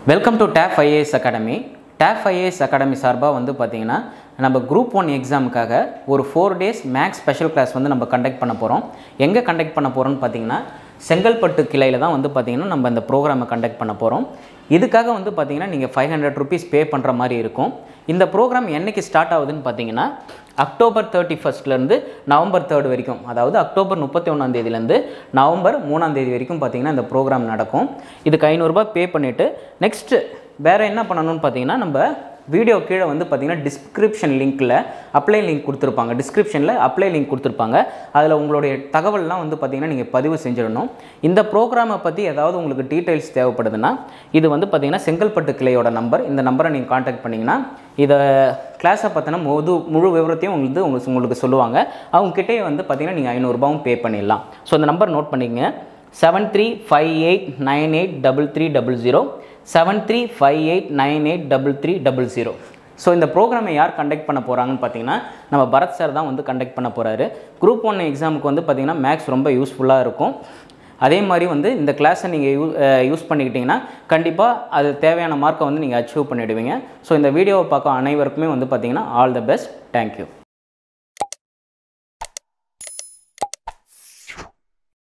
welcome to Tab IAS academy Tab IAS academy சார்பாக வந்து பார்த்தீங்கன்னா நம்ம குரூப் ஒன் எக்ஸாமுக்காக ஒரு four days max special class வந்து நம்ம கண்டக்ட் பண்ண போகிறோம் எங்கே கண்டக்ட் பண்ண போகிறோம்னு பார்த்தீங்கன்னா செங்கல்பட்டு கிளையில் தான் வந்து பார்த்தீங்கன்னா நம்ம இந்த ப்ரோக்ராமை கண்டக்ட் பண்ண போகிறோம் இதுக்காக வந்து பார்த்தீங்கன்னா நீங்கள் ஃபைவ் ஹண்ட்ரட் ருபீஸ் பே பண்ணுற மாதிரி இருக்கும் இந்த ப்ரோக்ராம் என்னைக்கு ஸ்டார்ட் ஆகுதுன்னு பார்த்தீங்கன்னா அக்டோபர் தேர்ட்டி ஃபஸ்ட்லேருந்து நவம்பர் தேர்ட் வரைக்கும் அதாவது அக்டோபர் முப்பத்தி ஒன்றாம் தேதியிலேருந்து நவம்பர் மூணாம் தேதி வரைக்கும் பார்த்தீங்கன்னா இந்த ப்ரோக்ராம் நடக்கும் இதுக்கு ஐநூறுரூபா பே பண்ணிவிட்டு நெக்ஸ்ட்டு வேறு என்ன பண்ணணும்னு பார்த்தீங்கன்னா நம்ம வீடியோ கீழே வந்து பார்த்தீங்கன்னா டிஸ்கிரிப்ஷன் லிங்க்கில் அப்ளை லிங்க் கொடுத்துருப்பாங்க டிஸ்கிரிப்ஷனில் அப்ளை லிங்க் கொடுத்துருப்பாங்க அதில் உங்களுடைய தகவல்லாம் வந்து பார்த்தீங்கன்னா நீங்கள் பதிவு செஞ்சிடணும் இந்த ப்ரோக்ராமை பற்றி ஏதாவது உங்களுக்கு டீட்டெயில்ஸ் தேவைப்படுதுன்னா இது வந்து பார்த்தீங்கன்னா செங்கல்பட்டு கிளையோட நம்பர் இந்த நம்பரை நீங்கள் காண்டாக்ட் பண்ணிங்கன்னா இதை கிளாஸை பற்றின முழு முழு விவரத்தையும் உங்களுக்கு உங்களுக்கு உங்களுக்கு சொல்லுவாங்க அவங்ககிட்டே வந்து பார்த்தீங்கன்னா நீங்கள் ஐநூறுரூபாவும் பே பண்ணிடலாம் ஸோ இந்த நம்பர் நோட் பண்ணிக்கங்க seven three five eight nine eight double three double zero seven three five eight nine eight double three double zero so இந்த ப்ரோக்ராமை யார் கண்டக்ட் பண்ண போகிறாங்கன்னு பார்த்தீங்கன்னா நம்ம பரத் சார் தான் வந்து கண்டக்ட் பண்ண போகிறாரு குரூப் ஒன் எக்ஸாமுக்கு வந்து பார்த்தீங்கன்னா மேக்ஸ் ரொம்ப யூஸ்ஃபுல்லாக இருக்கும் அதே மாதிரி வந்து இந்த கிளாஸை நீங்கள் யூ யூஸ் பண்ணிக்கிட்டிங்கன்னா கண்டிப்பாக அது தேவையான மார்க்கை வந்து நீங்கள் அச்சீவ் பண்ணிவிடுவீங்க ஸோ இந்த வீடியோவை பார்க்க அனைவருக்குமே வந்து பார்த்தீங்கன்னா ஆல் த பெஸ்ட் தேங்க்யூ